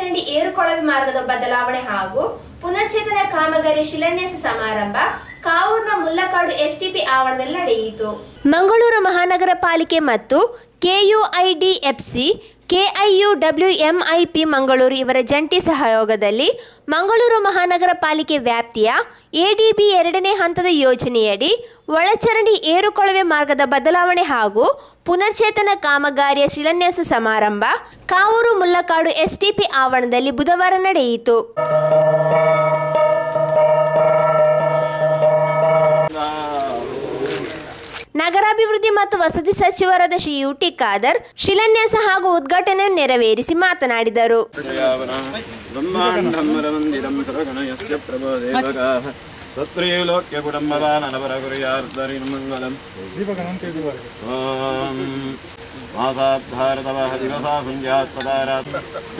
ಒಳಚರಂಡಿ ಏರುಕೊಳವೆ ಮಾರ್ಗದ ಬದಲಾವಣೆ ಹಾಗೂ ಪುನರ್ಚೇತನ ಕಾಮಗಾರಿ ಶಿಲಾನ್ಯಾಸ ಸಮಾರಂಭ ಕಾವೂರ್ನ ಮುಲ್ಲಕಾಡು ಎಸ್ಟಿಪಿ ಆವರಣದಲ್ಲಿ ನಡೆಯಿತು ಮಂಗಳೂರು ಮಹಾನಗರ ಪಾಲಿಕೆ ಮತ್ತು ಕೆಯುಐಡಿಎಫ್ಸಿ ಕೆಐಯು ಡಬ್ಲ್ಯೂಎಂಐಪಿ ಮಂಗಳೂರು ಇವರ ಜಂಟಿ ಸಹಯೋಗದಲ್ಲಿ ಮಂಗಳೂರು ಮಹಾನಗರ ಪಾಲಿಕೆ ವ್ಯಾಪ್ತಿಯ ಎಡಿಬಿ ಎರಡನೇ ಹಂತದ ಯೋಜನೆಯಡಿ ಒಳಚರಂಡಿ ಏರುಕೊಳವೆ ಮಾರ್ಗದ ಬದಲಾವಣೆ ಹಾಗೂ ಪುನರ್ಚೇತನ ಕಾಮಗಾರಿಯ ಶಿಲಾನ್ಯಾಸ ಸಮಾರಂಭ ಕಾವೂರು ಮುಲ್ಲಕಾಡು ಎಸ್ಟಿಪಿ ಆವರಣದಲ್ಲಿ ಬುಧವಾರ ನಡೆಯಿತು ನಗರಾಭಿವೃದ್ಧಿ ಮತ್ತು ವಸತಿ ಸಚಿವರಾದ ಶ್ರೀ ಯು ಟಿ ಖಾದರ್ ಶಿಲಾನ್ಯಾಸ ಹಾಗೂ ಉದ್ಘಾಟನೆಯನ್ನು ನೆರವೇರಿಸಿ ಮಾತನಾಡಿದರು ಬ್ರಹ್ಮಾಂಡಮರಮಂದಿರಂ ಸರ್ವಗಣಯಸ್ಯ ಪ್ರಭೋ ದೇವಗಾಃ ತತ್ರೈಲೋಕ್ಯ ಕುಟುಂಬವಾನವರಗುರ್ಯಾರ್ಧರಿರ್ಮಂಗಲಂ ಓಂ ಮಾಸಾದ್ಧಾರತವಃ ದಿವಸಾ ಸಂಧ್ಯಾತ್ ಪದಾರಾತ್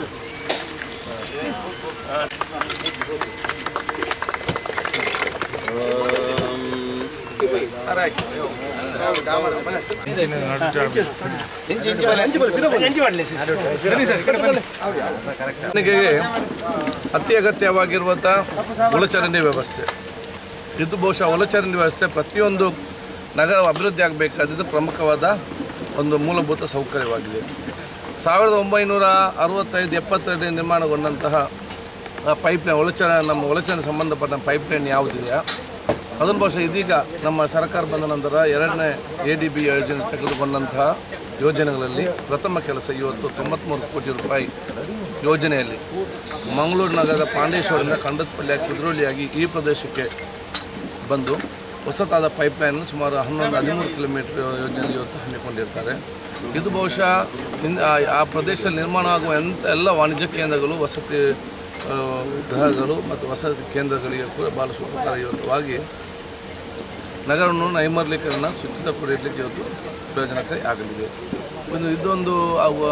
ನನಗೆ ಅತಿ ಅಗತ್ಯವಾಗಿರುವಂಥ ಒಳಚರಂಡಿ ವ್ಯವಸ್ಥೆ ಇದು ಬಹುಶಃ ಒಳಚರಂಡಿ ವ್ಯವಸ್ಥೆ ಪ್ರತಿಯೊಂದು ನಗರ ಅಭಿವೃದ್ಧಿ ಆಗಬೇಕಾದ್ದು ಪ್ರಮುಖವಾದ ಒಂದು ಮೂಲಭೂತ ಸೌಕರ್ಯವಾಗಿದೆ ಸಾವಿರದ ಒಂಬೈನೂರ ಅರವತ್ತೈದು ಎಪ್ಪತ್ತರಲ್ಲಿ ನಿರ್ಮಾಣಗೊಂಡಂತಹ ಪೈಪ್ಲೈನ್ ಒಳಚರ ನಮ್ಮ ಒಳಚರಂಡಿ ಸಂಬಂಧಪಟ್ಟ ಪೈಪ್ಲೈನ್ ಯಾವುದಿದೆಯಾ ಅದನ್ನು ಬಹುಶಃ ಇದೀಗ ನಮ್ಮ ಸರ್ಕಾರ ಬಂದ ನಂತರ ಎರಡನೇ ಎ ಡಿ ಬಿ ಯೋಜನೆ ತೆಗೆದುಕೊಂಡಂತಹ ಯೋಜನೆಗಳಲ್ಲಿ ಪ್ರಥಮ ಕೆಲಸ ಇವತ್ತು ತೊಂಬತ್ತ್ಮೂರು ಕೋಟಿ ರೂಪಾಯಿ ಯೋಜನೆಯಲ್ಲಿ ಮಂಗಳೂರು ನಗರದ ಪಾಂಡೇಶ್ವರದಿಂದ ಕಂಡದಪಳ್ಳಿ ಕುದ್ರೋಳಿಯಾಗಿ ಈ ಪ್ರದೇಶಕ್ಕೆ ಬಂದು ಹೊಸತಾದ ಪೈಪ್ಲೈನ್ ಸುಮಾರು ಹನ್ನೊಂದು ಹದಿಮೂರು ಕಿಲೋಮೀಟರ್ ಯೋಜನೆಯಲ್ಲಿ ಇವತ್ತು ಹಮ್ಮಿಕೊಂಡಿರ್ತಾರೆ ಇದು ಬಹುಶಃ ಇನ್- ಆ- ಆ ಪ್ರದೇಶದಲ್ಲಿ ನಿರ್ಮಾಣ ಆಗುವ ಎಂಥ ಎಲ್ಲ ವಾಣಿಜ್ಯ ಕೇಂದ್ರಗಳು ವಸತಿ ಆ, ಗೃಹಗಳು ಮತ್ತು ವಸತಿ ಕೇಂದ್ರಗಳಿಗೆ ಕೂಡ ಭಾಳಷ್ಟು ಉಪಕಾರಯುತವಾಗಿ ನಗರವನ್ನು ನೈರ್ಮಲ್ಯೀಕರಣ ಶುಚಿತ ಕುಡಿಯಲಿಕ್ಕೆ ಇವತ್ತು ಪ್ರಯೋಜನಕಾರಿ ಆಗಲಿದೆ ಒಂದು ಇದೊಂದು ಅವ-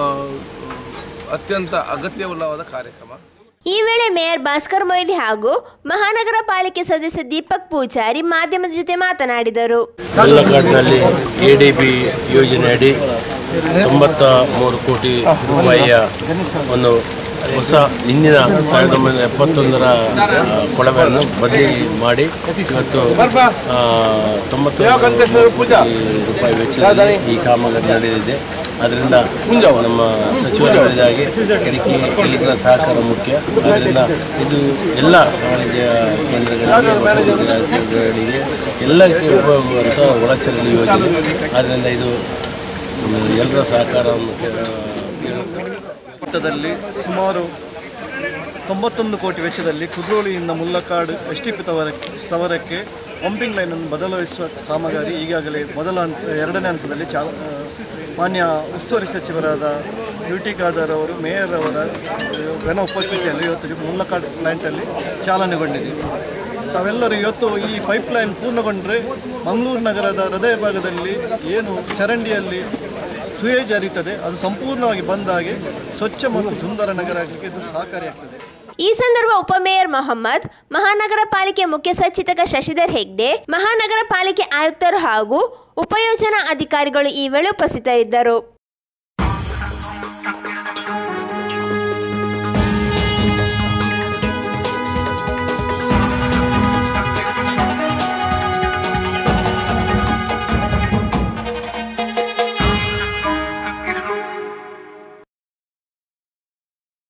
ಅತ್ಯಂತ ಅಗತ್ಯವಿಲ್ಲವಾದ ಕಾರ್ಯಕ್ರಮ ಈ ವೇಳೆ ಮೇಯರ್ ಭಾಸ್ಕರ್ ಮೊಯ್ಲಿ ಹಾಗೂ ಮಹಾನಗರ ಪಾಲಿಕೆ ಸದಸ್ಯ ದೀಪಕ್ ಪೂಜಾರಿ ಮಾಧ್ಯಮದ ಜೊತೆ ಮಾತನಾಡಿದರು ಮುಲ್ಲಕಾಡಿನಲ್ಲಿ ಎ ಡಿ ಬಿ ಯೋಜನೆಯಡಿ ತೊಂಬತ್ತ ಮೂರು ಕೋಟಿ ರೂಪಾಯಿಯ ಒಂದು ಹೊಸ ಇಂದಿನ ಸಾವಿರದ ಒಂಬೈನೂರ ಎಪ್ಪತ್ತೊಂದರ ಆ, ಕೊಳವೆಯನ್ನು ಬದಲಿ ಮಾಡಿ ಇವತ್ತು ಆ, ತೊಂಬತ್ತು ಮೂರು ಕೋಟಿ ರೂಪಾಯಿ ವೆಚ್ಚದಲ್ಲಿ ಈ ಕಾಮಗಾರಿ ನಡೆದಿದೆ ಅದರಿಂದ ನಮ್ಮ ಸಚಿವರು ಹೇಳಿದ ಹಾಗೆ ಕಿಟಕಿ ಇಲ್ಲಿನ ಸಹಕಾರ ಮುಖ್ಯ ಆದ್ದರಿಂದ ಇದು ಎಲ್ಲ ವಾಣಿಜ್ಯ ಕೇಂದ್ರಗಳಿಗೆ ವಸತಿ ಗೃಹಗಳಿಗೆ ಎಲ್ಲಕ್ಕೆ ಉಪಯೋಗವಂಥ ಒಳಚರಂಡಿ ಯೋಜನೆ ಆದ್ದರಿಂದ ಇದು ಮ್, ಎಲ್ಲರ ಸಹಕಾರವನ್ನು ಕೇ- ಕೇಳುತ್ತೆ ಮಟ್ಟದಲ್ಲಿ ಸುಮಾರು ತೊಂಬತ್ತೊಂದು ಕೋಟಿ ವೆಚ್ಚದಲ್ಲಿ ಕುದ್ರೋಳಿಯಿಂದ ಮುಲ್ಲಕಾಡು ಎಸ್ ಟಿ ಪಿ ತವರ ಸ್ಥವರಕ್ಕೆ ಪಂಪಿಂಗ್ ಲೈನನ್ನು ಬದಲಾಯಿಸುವ ಕಾಮಗಾರಿ ಈಗಾಗಲೇ ಮೊದಲ ಹಂತ ಎರಡನೇ ಹಂತದಲ್ಲಿ ಚಾ ಆ, ಮಾನ್ಯ ಉಸ್ತುವಾರಿ ಸಚಿವರಾದ ಯು ಟಿ ಖಾದರ್ ಅವರು ಮೇಯರ್ ಅವರ ಘನ ಉಪಸ್ಥಿತಿಯಲ್ಲಿ ಇವತ್ತು ಮುಲ್ಲಕಾಡು ಪ್ಲಾಂಟಲ್ಲಿ ಚಾಲನೆಗೊಂಡಿದೆ ತಾವೆಲ್ಲರೂ ಇವತ್ತು ಈ ಪೈಪ್ಲೈನ್ ಪೂರ್ಣಗೊಂಡರೆ ಮಂಗಳೂರು ನಗರದ ಹೃದಯ ಭಾಗದಲ್ಲಿ ಏನು ಚರಂಡಿಯಲ್ಲಿ ಸುಯೇಜ್ ಹರಿಯುತ್ತದೆ ಅದು ಸಂಪೂರ್ಣವಾಗಿ ಬಂದಾಗೆ ಸ್ವಚ್ಛ ಮತ್ತು ಸುಂದರ ನಗರ ಆಗಲಿಕ್ಕೆ ಇದು ಸಹಕಾರಿಯಾಗ್ತದೆ ಈ ಸಂದರ್ಭ ಉಪಮೇಯರ್ ಮೊಹಮ್ಮದ್ ಮಹಾನಗರ ಪಾಲಿಕೆ ಮುಖ್ಯ ಸಚೇತಕ ಶಶಿಧರ್ ಹೆಗ್ಡೆ ಮಹಾನಗರ ಪಾಲಿಕೆ ಆಯುಕ್ತರು ಹಾಗೂ ಉಪಯೋಜನಾ ಅಧಿಕಾರಿಗಳು ಈ ವೇಳೆ ಉಪಸ್ಥಿತರಿದ್ದರು